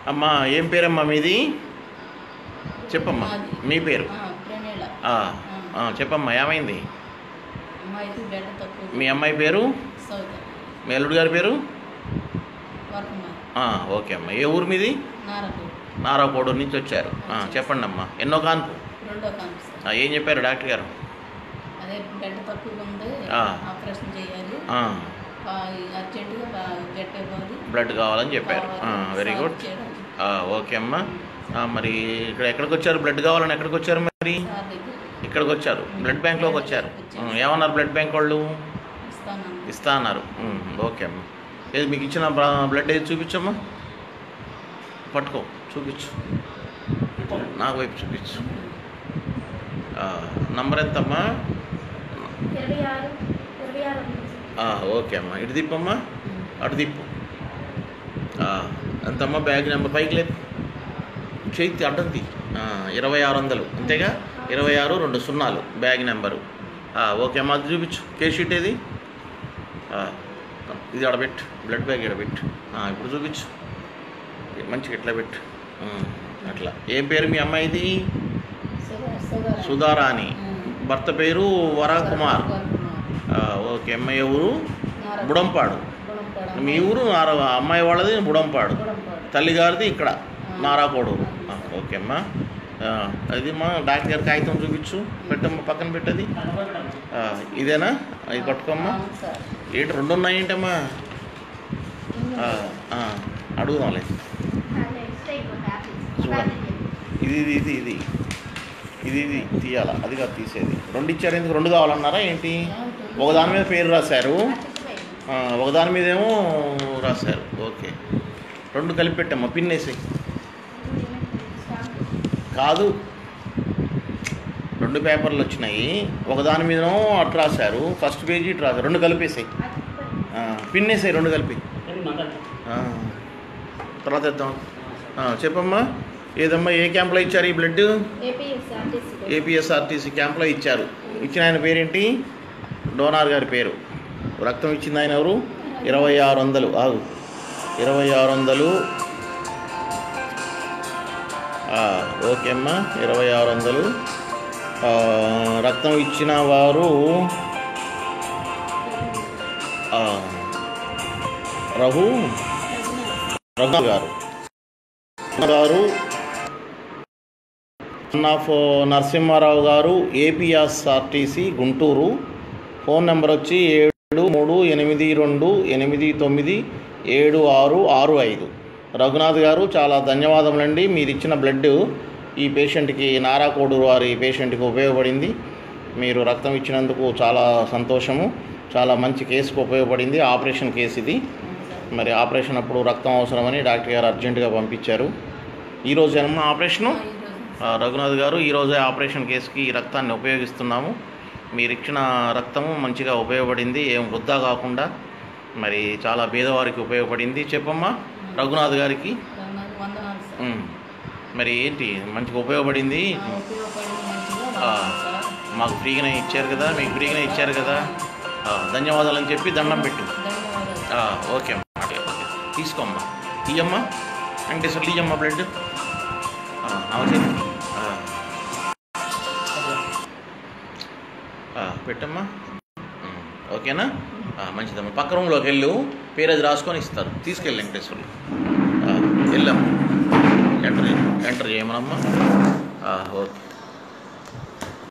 అమ్మా ఏం పేరమ్మా మీది చెప్పమ్మా మాది. మీ పేరు ఆ, ప్రణీల ఆ, ఆ, చెప్పమ్మా ఏమైంది అమ్మాయికి బ్లడ్ తక్కువ మీ అమ్మాయి పేరు సౌత మీ అల్లుడు గారి పేరు వర్కుమార్ ఆ, ఓకే అమ్మా ఏ ఊరు మీది నారకు నారాకోడూరు నుంచి వచ్చారు ఆ, చెప్పండి అమ్మా ఎన్నో కాన్పు రెండో కాంపు సార్ ఆ, ఏం చెప్పారు డాక్టర్ గారు అదే బ్లడ్ తక్కువగా ఉంది ఆ. ఆపరేషన్ చేయాలి ఆ, ఆ, అర్జెంటుగా బా- బ్లడ్ ఇవ్వాలి బ్లడ్ కావాలని చెప్పారు కావాలి. వెరీ సాల్వ్ గుడ్ చేయడం. ఆ, ఓకే అమ్మా ఆ, మరి ఇక్కడ ఎక్కడికి వచ్చారు బ్లడ్ కావాలని ఎక్కడికి వచ్చారు మరి సార్ దగ్గర ఇక్కడికి వచ్చారు బ్లడ్ బ్యాంక్లోకి వచ్చారు ఆ, ఏమన్నారు బ్లడ్ బ్యాంక్ వాళ్ళు ఇస్తాను ఇస్తా అన్నారు ఉమ్, ఓకే అమ్మా ఏది మీకు ఇచ్చిన బ్ల- బ్లడ్ ఏది చూపించమ్మా పట్టుకో చూపించు నాకు వైపు చూపించు ఆ, నంబర్ ఎంతమ్మా ఇరవై ఆరు ఇరవై ఆరు ఉంది. ఆ, ఓకే అమ్మా ఇటు తిప్పమ్మా అటు తిప్పు ఆ, ఎంతమ్మా బ్యాగ్ నెంబర్ పైకి లేపు చేతి అడ్డం తీ ఆ, ఇరవై ఆరు వందలు అంతేగా ఇరవై ఆరు రెండు సున్నాలు బ్యాగ్ నెంబరు ఆ, ఓకే అమ్మా అది చూపించు కే షీట్ ఏది ఆ, ఇది ఆడబెట్టు బ్లడ్ బ్యాగ్ ఈడబెట్టు ఆ, ఇప్పుడు చూపించు మంచిగా ఇట్లా పెట్టు ఉమ్, అట్లా ఏం పేరు మీ అమ్మాయిది షుగర్ షుగర్ సుధారాణి భర్త పేరు వరకుమార్ వరకుమార్. ఆ, ఓకే అమ్మాయి ఊరు నారకు. బుడంపాడు బుడంపాడు. మీ ఊరు నార- అమ్మాయి వాళ్ళది బుడంపాడు బుడంపాడు. తల్లిగారిది ఇక్కడ నారాకోడూరు ఆ, ఓకే అమ్మా ఆ, అది మా డాక్టర్ గారి కాగితం చూపించు పెట్టమ్మా పక్కన పెట్టది ఆ, ఇదేనా ఇది పట్టుకోమ్మా అవును సార్ ఏంటి రెండు ఉన్నాయి ఏంటమ్మా ఆ, ఆ, అడుగుదాంలే అది ఎక్స్ట్రా ఇంకో హ్యాపీస్. చూడండి. ఇది ఇది ఇది ఇది ఇది ఇది తీయాలా అది కాదు తీసేది రెండు ఇచ్చారు ఎందుకు రెండు కావాలన్నారా ఏంటి ఒకదాని మీద పేరు రాశారు ఆ, ఒకదాని మీద ఏమో రాశారు ఓకే రెండు కలిపి పెట్టమ్మా పిన్ వేసి కాదు రెండు పేపర్లు వచ్చినాయి ఒకదాని మీదేమో అటు రాశారు ఫస్ట్ పేజీ ఇటు రాశారు రెండు కలిపేసాయి పిన్ వేసాయి రెండు కలిపి ఆ, తర్వాత ఇద్దాం ఆ, చెప్పమ్మా ఏదమ్మా ఏ క్యాంప్లో ఇచ్చారు ఈ బ్లడ్ ఏపీఎస్ ఆర్టీసీ ఏపీఎస్ఆర్టీసీ క్యాంప్లో ఇచ్చారు ఇచ్చిన ఆయన పేరేంటి డోనార్ గారి పేరు రక్తం ఇచ్చింది ఆయన ఎవరు ఇరవై ఆరు వందలు ఆగు ఇరవై ఆరు వందలు ఆ, ఓకే అమ్మా ఇరవై ఆరు వందలు ఆ, రక్తం ఇచ్చిన వారు ఆ, రఘు రఘు గారు గారు సన్ ఆఫ్ నరసింహారావు గారు ఏపీఎస్ఆర్టీసీ గుంటూరు ఫోన్ నెంబర్ వచ్చి ఏడు మూడు ఎనిమిది రెండు ఎనిమిది తొమ్మిది ఏడు ఆరు ఆరు ఐదు రఘునాథ్ గారు చాలా ధన్యవాదములండి మీరు ఇచ్చిన బ్లడ్ ఈ పేషెంట్కి నారాకోడు వారి పేషెంట్కి ఉపయోగపడింది మీరు రక్తం ఇచ్చినందుకు చాలా సంతోషము చాలా మంచి కేసుకు ఉపయోగపడింది ఆపరేషన్ కేసు ఇది మరి ఆపరేషన్ అప్పుడు రక్తం అవసరమని డాక్టర్ గారు అర్జెంటుగా పంపించారు ఈరోజు ఏమన్నా ఆపరేషను ఆ, ఈరోజు ఆ, రఘునాథ్ గారు ఈరోజే ఆపరేషన్ కేసుకి ఈ రక్తాన్ని ఉపయోగిస్తున్నాము మీరు ఇచ్చిన రక్తము మంచిగా ఉపయోగపడింది ఏం వృద్ధా కాకుండా మరి చాలా పేదవారికి ఉపయోగపడింది చెప్పమ్మా రఘునాథ్ గారికి నాకు వందనాలు సార్ ఉమ్. మరి ఏంటి మంచిగా ఉపయోగపడింది ఆ, ఉపయోగపడింది మంచిగా ఆ. బాగుంది సార్ మాకు ఫ్రీగానే ఇచ్చారు కదా మీకు ఫ్రీగానే ఇచ్చారు కదా ఆ, ధన్యవాదాలు అని చెప్పి దండం పెట్టు ధన్యవాదాలు ఆ, ఓకే అమ్మా ఓకే, ఓకే. తీసుకోమ్మా ఇయ్యమ్మా వెంకటేశ్వర్లు ఇయ్యమ్మా బ్లడ్ ఆ, అవసరం ఆ. ఆ, పెట్టమ్మా ఉమ్, ఓకేనా ఆ, మంచిదమ్మా పక్క రూమ్లోకి వెళ్ళు పేరు అది రాసుకొని ఇస్తారు తీసుకెళ్ళి వెంకటేశ్వర్లు ఆ, వెళ్ళమ్మా ఎంటర్ చేయి- ఎంటర్ చేయమనమ్మా ఆ, ఓకే